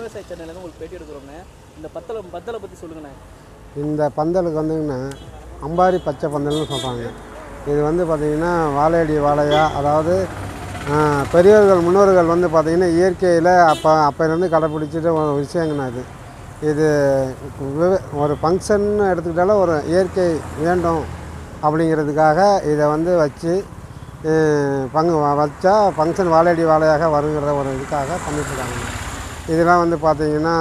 விவசாய சேனல்லேருந்து உங்களுக்கு பேட்டி எடுக்கிறோங்க இந்த பத்தலை பத்தலை பற்றி சொல்லுங்கண்ணே இந்த பந்தலுக்கு வந்துங்கன்னா அம்பாரி பச்சை பந்தல்னு சொல்கிறாங்க இது வந்து பார்த்திங்கன்னா வாழையடி வாழையா அதாவது ஆஹ், பெரியவர்கள் முன்னோர்கள் வந்து பார்த்திங்கன்னா இயற்கையில் அப்போ அப்போலேருந்து கடைப்பிடிச்சிட்டு ஒரு விஷயங்கண்ணா இது இது விவ- ஒரு ஃபங்க்ஷன் எடுத்துக்கிட்டாலும் ஒரு இயற்கை வேண்டும் அப்படிங்கிறதுக்காக இதை வந்து வச்சு ஆஹ், பங்கு வ- வச்சா ஃபங்க்ஷன் வாழையடி வாழையாக வருங்கிற ஒரு இதுக்காக பண்ணிட்டுருக்காங்க இதெல்லாம் வந்து பார்த்திங்கன்னா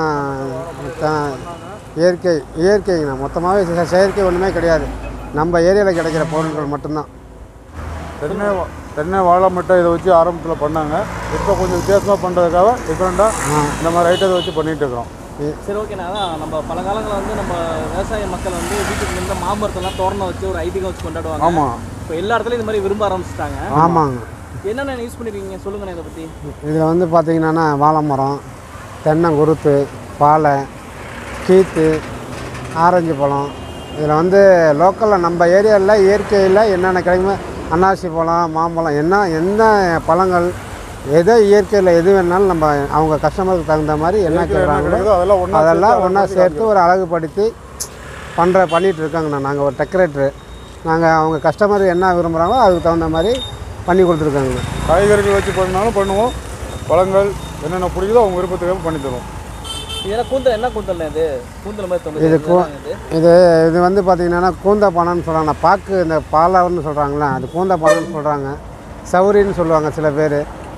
த- இயற்கை இயற்கைங்கண்ணா மொத்தமாகவே செயற்கை ஒன்றுமே கிடையாது நம்ம ஏரியாவில் கிடைக்கிற பொருட்கள் மட்டும்தான் தென்னை வா- தென்னை வாழை மட்டை இதை வச்சு ஆரம்பத்தில் பண்ணாங்க இப்போ கொஞ்சம் வித்தியாசமாக பண்ணுறதுக்காக டிஃப்ரெண்ட்டாக இந்த மாதிரி ஐட்டத்தை வச்சு பண்ணிகிட்டு இருக்கிறோம் சரி ஓகேண்ணா அதான் நம்ம பல காலங்களில் வந்து நம்ம விவசாய மக்கள் வந்து வீட்டுக்கு இருந்த மாமரத்தெல்லாம் தோரணம் வச்சு ஒரு ஐதீகம் வச்சு கொண்டாடுவாங்க ஆமாம் இப்போ எல்லா இடத்துலையும் இந்த மாதிரி விரும்ப ஆரம்பிச்சிட்டாங்க ஆமாங்க என்னென்ன யூஸ் பண்ணிருக்கீங்க சொல்லுங்கண்ணே இதை பற்றி இதில் வந்து பார்த்திங்கன்னா வாழை மரம் தென்னங்குருத்து பாலை கீத்து ஆரஞ்சு பழம் இதில் வந்து லோக்கலில் நம்ம ஏரியாவில் இயற்கையில் என்னென்ன கிடைக்குமோ அன்னாசி பழம் மாம்பழம் என்ன என்ன பழங்கள் எதோ இயற்கையில் எது வேணாலும் நம்ம அவங்க கஸ்டமருக்கு தகுந்த மாதிரி என்ன இயற்கையில் என்ன கேட்குறாங்களோ கிடைக்குதோ அதெல்லாம் ஒன்றா அதெல்லாம் ஒன்றா சேர்த்து ஒரு அழகுபடுத்தி பண்ணுற பண்ணிகிட்டு இருக்காங்கண்ணா நாங்கள் ஒரு டெக்கரேட்ரு நாங்கள் அவங்க கஸ்டமர் என்ன விரும்புகிறாங்களோ அதுக்கு தகுந்த மாதிரி பண்ணி கொடுத்துருக்காங்க காய்கறிகள் வச்சு பண்ணாலும் பண்ணுவோம் பழங்கள் என்னென்ன பிடிக்குதோ அவங்க விருப்பத்துக்கு பண்ணி தருவோம் இதெல்லாம் கூந்தல் என்ன கூந்தல் இது கூந்தல் மாதிரி தோணுது இது கூ- இதுதாங்க இது இது இது வந்து பார்த்திங்கன்னா கூந்த பழம்னு சொல்கிறாங்க பாக்கு இந்த பாலாவன்னு சொல்கிறாங்களே அது கூந்த பழம்னு சொல்கிறாங்க சௌரின்னு சொல்லுவாங்க சில பேர்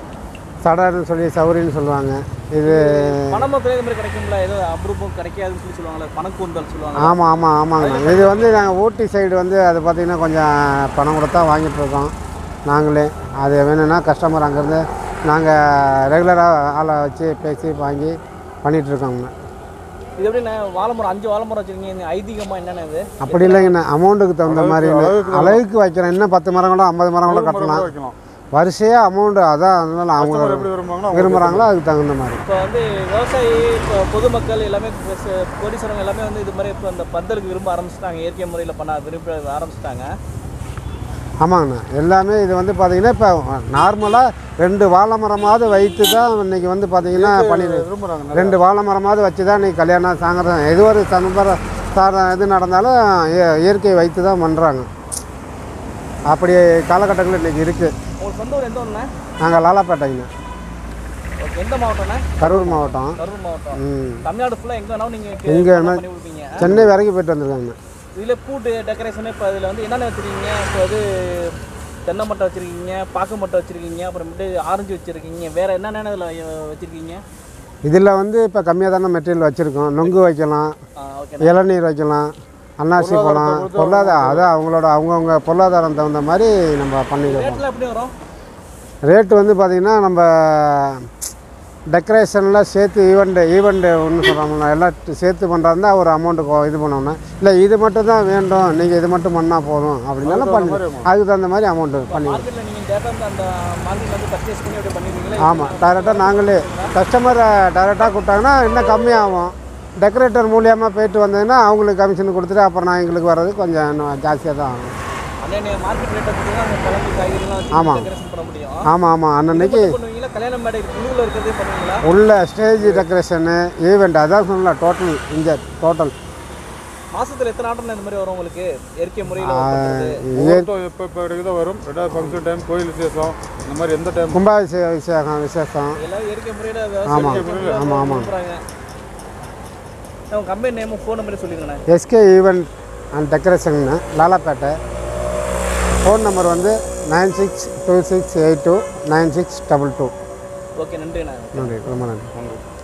சடர்னு சொல்லி சௌரின்னு சொல்லுவாங்க இது பணமரத்துல இது மாதிரி கிடைக்கும்ல ஏதோ அபரூபம் கிடைக்காதுன்னு சொல்லி சொல்லுவாங்கல்ல பணக்கூந்தல் சொல்லுவாங்க ஆமாம் ஆமாம் ஆமாங்கண்ணா இது வந்து நாங்கள் ஊட்டி சைடு வந்து அது பார்த்திங்கன்னா கொஞ்சம் பணம் கொடுத்தா வாங்கிட்டு இருக்கோம் நாங்களே அது வேணும்னா கஸ்டமர் அங்கேருந்து நாங்கள் ரெகுலராக ஆளை வச்சு பேசி வாங்கி பண்ணிகிட்ருக்கோங்கண்ணா இது எப்படிண்ணே வாழை மரம் அஞ்சு வாழை மரம் வச்சிருக்கீங்க ஐதீகமாக என்னென்ன இது அப்படி இல்லைங்கண்ணா அமௌண்ட்டுக்கு தகுந்த மாதிரி அளவுக்கு அளவுக்கு வைக்கிறோம் இன்னும் பத்து மரம் கூட ஐம்பது மரம் கூட மரம் கூட கட்டலாம் வைக்கலாம் வரிசையாக அமௌண்ட்டு அதான் அதனால அவங்க கஸ்டமர் எப்படி விரும்புவாங்களோ அவங்க விரும்புகிறாங்களோ அதுக்கு தகுந்த மாதிரி இப்போ வந்து விவசாயி இப்போ பொதுமக்கள் எல்லாமே ச- கோடீஸ்வரங்க எல்லாமே வந்து இது மாதிரி இப்போ அந்த பந்தலுக்கு விரும்ப ஆரம்பிச்சிட்டாங்க இயற்கை முறையில் பண்ண விரும்ப ஆரம்பிச்சிட்டாங்க ஆமாங்கண்ணா எல்லாமே இது வந்து பார்த்தீங்கன்னா இப்போ நார்மலாக ரெண்டு வாழை மரமாவது வைத்து தான் இன்றைக்கி வந்து பார்த்தீங்கன்னா பண்ணி விரும்புகிறாங்க ரெண்டு வாழை மரமாவது வச்சு தான் இன்றைக்கி கல்யாணம் சாயந்தரம் எது ஒரு சம்பர சார இது நடந்தாலும் இய- இயற்கை வைத்து தான் பண்ணுறாங்க அப்படி காலகட்டங்கள் இன்றைக்கி இருக்குது உங்களுக்கு சொந்த ஊர் எந்த ஊர்ண்ணே நாங்கள் லாலாப்பேட்டைங்கண்ணா ஓகே எந்த மாவட்டம்ண்ணே கரூர் மாவட்டம் கரூர் மாவட்டம் ம் தமிழ்நாடு ஃபுல்லாக எங்கே வேணாலும் நீங்கள் எங்க வேணா- பண்ணி கொடுப்பீங்க சென்னை வரைக்கும் போயிட்டு வந்திருக்காங்க இதில் பூட்டு டெக்கரேஷனு இப்போ இதில் வந்து என்னென்ன வச்சுருக்கீங்க இப்போ வந்து தென்னை மட்டை வச்சுருக்கீங்க பாக்கு மட்டை வச்சுருக்கீங்க அப்புறமேட்டு ஆரஞ்சு வச்சுருக்கீங்க வேறு என்னென்ன இதில் வச்சுருக்கீங்க இதில் வந்து இப்போ கம்மியாக தானே மெட்டீரியல் வச்சுருக்கோம் நொங்கு வைக்கலாம் ஓகே இளநீர் வைக்கலாம் அன்னாசி பழம் பொருளாதாரம் அதான் அவங்களோட அவங்கவுங்க பொருளாதாரம் தகுந்த மாதிரி நம்ம பண்ணிக்கிறோம் ரேட்லாம் எப்படி வரும் ரேட்டு வந்து பார்த்திங்கன்னா நம்ம டெக்கரேஷனில் சேர்த்து ஈவெண்ட் ஈவெண்ட் ஒன்று சொல்கிறோம்ல எல்லாம் சேர்த்து பண்ணுறாருந்தா ஒரு அமௌண்ட்டு இது பண்ணோம்னா இல்லை இது மட்டும் தான் வேண்டும் நீங்கள் இது மட்டும் பண்ணால் போதும் அப்படின்னாலும் பண்ணி அதுக்கு தகுந்த மாதிரி அமௌண்ட்டு பண்ணி மார்க்கெட்டில் நீங்கள் டேட்டா வந்து அந்த மார்க்கெட்டில் வந்து பர்ச்சேஸ் பண்ணி அப்படி பண்ணிடுவீங்களா ஆமாம் டைரெக்டாக நாங்களே கஸ்டமரை டைரெக்டாக கூப்பிட்டாங்கன்னா இன்னும் கம்மியாகும் டெக்கரேட்டர் மூலியமாக போயிட்டு வந்ததுன்னா அவங்களுக்கு கமிஷன் கொடுத்துட்டு அப்புறம் நான் எங்களுக்கு வர்றது கொஞ்சம் இன்னும் ஜாஸ்தியாக தான் ஆகும் அன்னைய மார்க்கெட் ரேட்டை பற்றி தான் அந்த பழங்கள் காய்கறிலாம் வச்சு ஆமாம். டெக்கரேஷன் பண்ண முடியும் ஆமாம் ஆமாம் அன்னன்னைக்கு இது பண்ணுவீங்களா கல்யாண மேடை உள்ளூரில் இருக்கிறதே பண்ணுவீங்களா உள்ள ஸ்டேஜ் டெக்கரேஷனு ஈவெண்ட் அதான் சொல்லல டோட்டல் இங்கே டோட்டல் மாசத்துல எத்தனை ஆட்டம் இந்த மாதிரி வரும் உங்களுக்கு இயற்கை முறையில் பண்ணுறது ஒவ்வொருத்தரும் எப்போ இப்போ கிடைக்குதோ வரும் ரெண்டாவது ஃபங்க்ஷன் டைம் கோயில் விசேஷம் இந்த மாதிரி எந்த டைம் கும்பாபிஷேக விசேஷம் விசேஷம் எல்லாரும் இயற்கை முறையில் ஆமாம். விவசாயம் ஆமாம், ஆமாம். பண்ணுறாங்க உங்கள் கம்பெனி நேமும் ஃபோன் நம்பர் சொல்லிடுங்கண்ணே எஸ்கே ஈவெண்ட் அண்ட் டெக்கரேஷன்னு லாலாப்பேட்டை ஃபோன் நம்பர் வந்து nine six two six eight two nine six double two okay நன்றிண்ணே நன்றி ரொம்ப நன்றி நன்றி